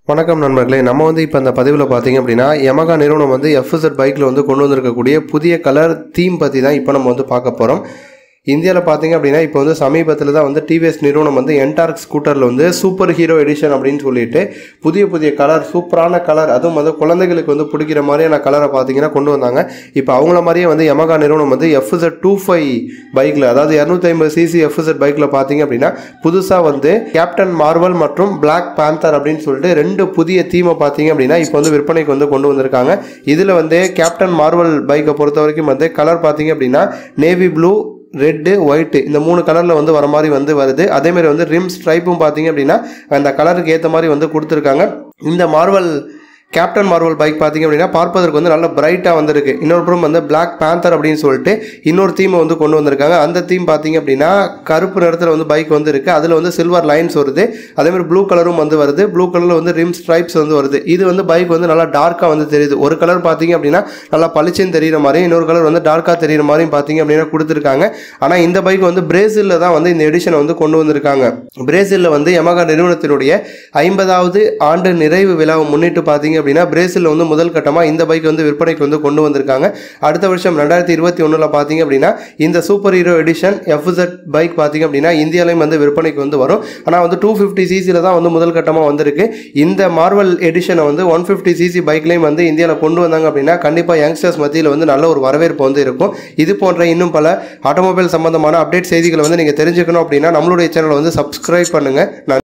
வணக்கம் நண்பர்களே நம்ம வந்து இப்போ அந்த பதிவில் பார்த்தீங்க அப்படின்னா யமகா நிறுவனம் வந்து எஃப்எஸ்எட் பைக்கில் வந்து கொண்டு வந்திருக்கக்கூடிய புதிய கலர் தீம் பற்றி தான் இப்போ நம்ம வந்து பார்க்க போகிறோம் இந்தியாவில் பார்த்தீங்க அப்படின்னா இப்போ வந்து சமீபத்தில் தான் வந்து டிவிஎஸ் நிறுவனம் வந்து என்டார்க் ஸ்கூட்டரில் வந்து சூப்பர் ஹீரோ எடிஷன் அப்படின்னு சொல்லிட்டு புதிய புதிய கலர் சூப்பரான கலர் அதுவும் வந்து குழந்தைகளுக்கு வந்து பிடிக்கிற மாதிரியான கலரை பார்த்தீங்கன்னா கொண்டு வந்தாங்க இப்போ அவங்கள மாதிரியே வந்து யமகா நிறுவனம் வந்து எஃப்எஸ்எட் டூ ஃபைவ் பைக்கில் அதாவது இரநூத்தி ஐம்பது சிசி எஃப்எஸ்எட் பைக்கில் பார்த்தீங்க அப்படின்னா புதுசாக வந்து கேப்டன் மார்வல் மற்றும் பிளாக் பேந்தர் அப்படின்னு சொல்லிட்டு ரெண்டு புதிய தீமை பார்த்தீங்க அப்படின்னா இப்போ வந்து விற்பனைக்கு வந்து கொண்டு வந்திருக்காங்க இதில் வந்து கேப்டன் மார்வல் பைக்கை பொறுத்த வரைக்கும் வந்து கலர் பார்த்தீங்க அப்படின்னா நேவி ப்ளூ ரெட்டு ஒயிட்டு இந்த மூணு கலரில் வந்து வர மாதிரி வந்து வருது அதேமாதிரி வந்து ரிம் ஸ்ட்ரைப்பும் பார்த்தீங்க அப்படின்னா அந்த கலருக்கு ஏற்ற மாதிரி வந்து கொடுத்துருக்காங்க இந்த மார்வல் கேப்டன் மார்வல் பைக் பார்த்தீங்க அப்படின்னா பார்ப்பதற்கு வந்து நல்ல பிரைட்டாக வந்திருக்கு இன்னொரு புறம் வந்து பிளாக் பேந்தர் அப்படின்னு சொல்லிட்டு இன்னொரு தீமை வந்து கொண்டு வந்திருக்காங்க அந்த தீம் பார்த்தீங்க அப்படின்னா கருப்பு நிறத்தில் வந்து பைக் வந்து இருக்குது அதில் வந்து சில்வர் லைன்ஸ் வருது அதேமாதிரி ப்ளூ கலரும் வந்து வருது ப்ளூ கலரில் வந்து ரிம் ஸ்ட்ரைப்ஸ் வந்து வருது இது வந்து பைக் வந்து நல்லா டார்க்காக வந்து தெரியுது ஒரு கலர் பார்த்தீங்க அப்படின்னா நல்லா பளிச்சுன்னு தெரியுற மாதிரி இன்னொரு கலர் வந்து டார்க்காக தெரியுற மாதிரியும் பார்த்தீங்க அப்படின்னா கொடுத்துருக்காங்க ஆனால் இந்த பைக் வந்து பிரேசிலில் தான் வந்து இந்த எடிஷனை வந்து கொண்டு வந்திருக்காங்க பிரேசிலில் வந்து யமகா நிறுவனத்தினுடைய ஐம்பதாவது ஆண்டு நிறைவு விழாவை முன்னிட்டு பார்த்தீங்க அப்படின்னா பிரேசிலில் வந்து முதல் கட்டமாக இந்த பைக் வந்து விற்பனைக்கு வந்து கொண்டு வந்திருக்காங்க அடுத்த வருஷம் ரெண்டாயிரத்தி இருபத்தி ஒன்றில் பார்த்தீங்க அப்படின்னா இந்த சூப்பர் ஹீரோ எடிஷன் எஃப்செட் பைக் பார்த்தீங்க அப்படின்னா இந்தியாலையும் வந்து விற்பனைக்கு வந்து வரும் ஆனால் வந்து டூ ஃபிஃப்டி சிசியில் தான் வந்து முதல் கட்டமாக வந்திருக்கு இந்த மார்வல் எடிஷனை வந்து ஒன் ஃபிஃப்டி சிசி பைக்லேயும் வந்து இந்தியாவில் கொண்டு வந்தாங்க அப்படின்னா கண்டிப்பாக யங்ஸ்டர்ஸ் மத்தியில் வந்து நல்ல ஒரு வரவேற்பு வந்து இருக்கும் இது போன்ற இன்னும் பல ஆட்டோமொபைல் சம்பந்தமான அப்டேட் செய்திகளை வந்து நீங்கள் தெரிஞ்சுக்கணும் அப்படின்னா நம்மளுடைய சேனலை வந்து சப்ஸ்கிரைப் பண்ணுங்கள்